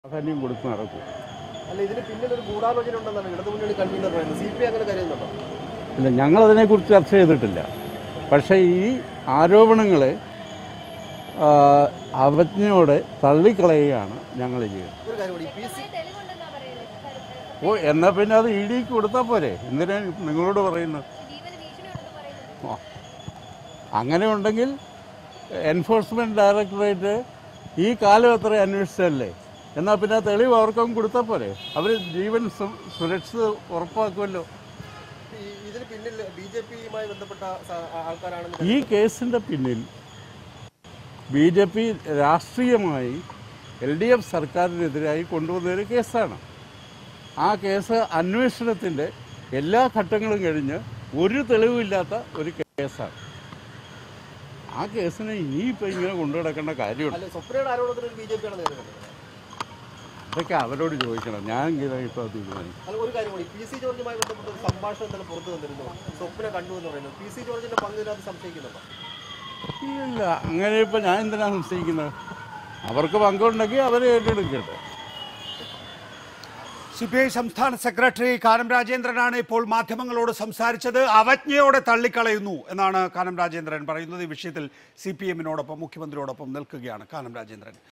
പ്രാധാന്യം കൊടുത്ത് നടക്കും അല്ല ഇതിന് പിന്നിൽ ഒരു ഗൂഢാലോചന ഉണ്ടെന്നാണ് ഇടതുമുന്നണി കൺവീനർ പറയുന്നത് സി പി അങ്ങനെ കരുതുന്നുണ്ടോ ഇല്ല ഞങ്ങളതിനെക്കുറിച്ച് ചർച്ച ചെയ്തിട്ടില്ല പക്ഷേ ഈ ആരോപണങ്ങളെ ആ, അവജ്ഞയോടെ തള്ളിക്കളയുകയാണ് ഞങ്ങൾ ചെയ്യുന്നത് ഒരു കാര്യം കൂടി പി സി തെളിവുണ്ടെന്നാ പറയുന്നത് ഓ എന്നാൽ പിന്നെ അത് ഇ ഡിക്ക് കൊടുത്താൽ പോരെ എന്തിനാ നിങ്ങളോട് പറയുന്നത് ജീവന് ഭീഷണിയുണ്ടെന്ന് പറയുന്നത് ആ. അങ്ങനെ ഉണ്ടെങ്കിൽ എൻഫോഴ്സ്മെന്റ് ഡയറക്ടറേറ്റ് ഈ കാലം എത്ര അന്വേഷിച്ചല്ലേ എന്നാൽ പിന്നെ ആ തെളിവ് അവർക്കും കൊടുത്താൽ പോരെ അവർ ജീവൻ സു- സുരക്ഷിത ഉറപ്പാക്കുമല്ലോ ഈ- ഇതിന് പിന്നിൽ ബി ജെ പിയുമായി ബന്ധപ്പെട്ട സ- ആൾക്കാരാണെന്ന് ഈ കേസിൻ്റെ പിന്നിൽ ബി ജെ പി രാഷ്ട്രീയമായി എൽ ഡി എഫ് സർക്കാരിനെതിരായി കൊണ്ടുവന്നൊരു കേസാണ് ആ കേസ് അന്വേഷണത്തിൻ്റെ എല്ലാ ഘട്ടങ്ങളും കഴിഞ്ഞ് ഒരു തെളിവില്ലാത്ത ഒരു കേസാണ് ആ കേസിനെ ഇനിയിപ്പോൾ ഇങ്ങനെ കൊണ്ടു നടക്കേണ്ട കാര്യമുണ്ട് അല്ല സ്വപ്നയുടെ ആരോപണത്തിന് ഒരു ബി ജെ പി ആണ് നേരിടുന്നത് അതൊക്കെ അവരോട് ചോദിക്കണം ഞാൻ ഇങ്ങനെ ഇപ്പോൾ തീരുമാനിക്കും അല്ല ഒരു കാര്യം കൂടി പി സി ജോർജുമായി ബന്ധപ്പെട്ട ഒരു സംഭാഷണം തന്നെ പുറത്തു വന്നിരുന്നു സ്വപ്ന കണ്ടു എന്ന് പറയുന്നത് പി സി ജോർജിന്റെ പങ്ക് ഇതിനകത്ത് സംശയിക്കുന്നുണ്ടോ ഇല്ല അങ്ങനെ ഇപ്പോൾ ഞാൻ എന്തിനാണ് സംശയിക്കുന്നത് അവർക്ക് പങ്കുണ്ടെങ്കിൽ അവരെ ഏറ്റെടുക്കട്ടെ സി പി ഐ സംസ്ഥാന സെക്രട്ടറി കാനം രാജേന്ദ്രനാണ് ഇപ്പോൾ മാധ്യമങ്ങളോട് സംസാരിച്ചത് അവജ്ഞയോടെ തള്ളിക്കളയുന്നു എന്നാണ് കാനം രാജേന്ദ്രൻ പറയുന്നത് ഈ വിഷയത്തിൽ സി പി എമ്മിനോടൊപ്പം മുഖ്യമന്ത്രിയോടൊപ്പം നിൽക്കുകയാണ് കാനം രാജേന്ദ്രൻ